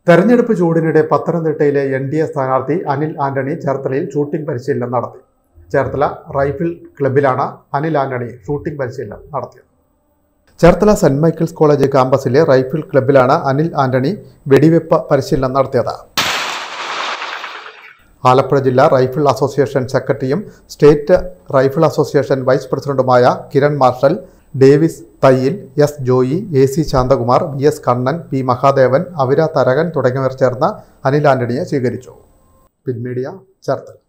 തെരഞ്ഞെടുപ്പ് ചൂടിനിടെ പത്തനംതിട്ടയിലെ N D A സ്ഥാനാർത്ഥി അനിൽ ആന്റണി ചേർത്തലയിൽ ഷൂട്ടിംഗ് പരിശീലനം നടത്തി ചേർത്തല റൈഫിൾ ക്ലബിലാണ് അനിൽ ആന്റണി ഷൂട്ടിംഗ് പരിശീലനം നടത്തിയത് ചേർത്തല സെന്റ് മൈക്കിൾസ് കോളേജ് ക്യാമ്പസിലെ റൈഫിൾ ക്ലബിലാണ് അനിൽ ആന്റണി വെടിവെപ്പ് പരിശീലനം നടത്തിയത് ആലപ്പുഴ ജില്ലാ റൈഫിൾ അസോസിയേഷൻ സെക്രട്ടറിയും സ്റ്റേറ്റ് റൈഫിൾ അസോസിയേഷൻ വൈസ് പ്രസിഡന്റുമായ Kiran Marshal Davis Thayyil S Joy A C Santhakumar V S Kannan P Mahadevan Avira Tharakan തുടങ്ങിയവർ ചേർന്ന് അനിൽ ആന്റണിയെ സ്വീകരിച്ചു പിൻമീഡിയ ചേർത്തല